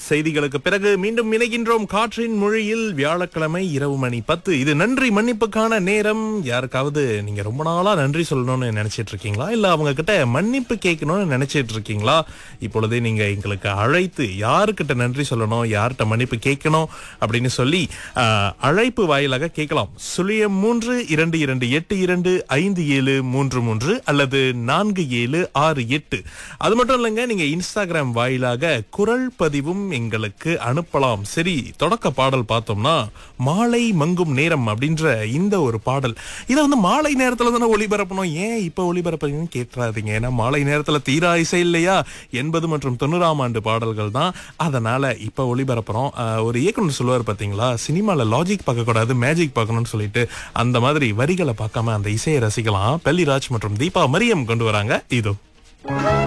செய்திகளுக்கு பிறகு மீண்டும் இணைகின்றோம் காற்றின் மொழியில் வியாழக்கிழமை இரவு மணி பத்து இது நன்றி மன்னிப்புக்கான நேரம் யாருக்காவது நீங்க ரொம்ப நாளா நன்றி சொல்லணும்னு நினைச்சிட்டு இருக்கீங்களா இல்ல அவங்க கிட்ட மன்னிப்பு கேட்கணும்னு நினைச்சிட்டு இருக்கீங்களா இப்பொழுதே நீங்க எங்களுக்கு அழைத்து யாருக்கிட்ட நன்றி சொல்லணும் யார்கிட்ட மன்னிப்பு கேட்கணும் அப்படின்னு சொல்லி ஆஹ், அழைப்பு வாயிலாக கேட்கலாம் சுழியம் மூன்று இரண்டு இரண்டு எட்டு இரண்டு ஐந்து ஏழு மூன்று மூன்று அல்லது நான்கு ஏழு ஆறு எட்டு அது மட்டும் இல்லைங்க நீங்க இன்ஸ்டாகிராம் வாயிலாக குரல் பதிவும் எங்களுக்கு அனுப்பலாம் சரி தொடக்க பாடல் பார்த்தோம்னா மாலை மங்கும் நேரம் அப்படின்ற இந்த ஒரு பாடல் இதை வந்து மாலை நேரத்துல தானே ஒளிபரப்பணும் ஏன் இப்ப ஒளிபரப்புறீங்கன்னு கேட்டுறாதீங்க ஏன்னா மாலை நேரத்துல தீரா இசை இல்லையா எண்பது மற்றும் தொண்ணூறாம் ஆண்டு பாடல்கள் தான் அதனால இப்ப ஒளிபரப்புறோம் ஆஹ், ஒரு இயக்குனர் சொல்லுவார் பாத்தீங்களா சினிமால லாஜிக் பார்க்க கூடாது மேஜிக் பார்க்கணும்னு சொல்லிட்டு அந்த மாதிரி வரிகளை பார்க்காம அந்த இசையை ரசிக்கலாம் பெல்லிராஜ் மற்றும் தீபா மரியம் கொண்டு வராங்க இதோ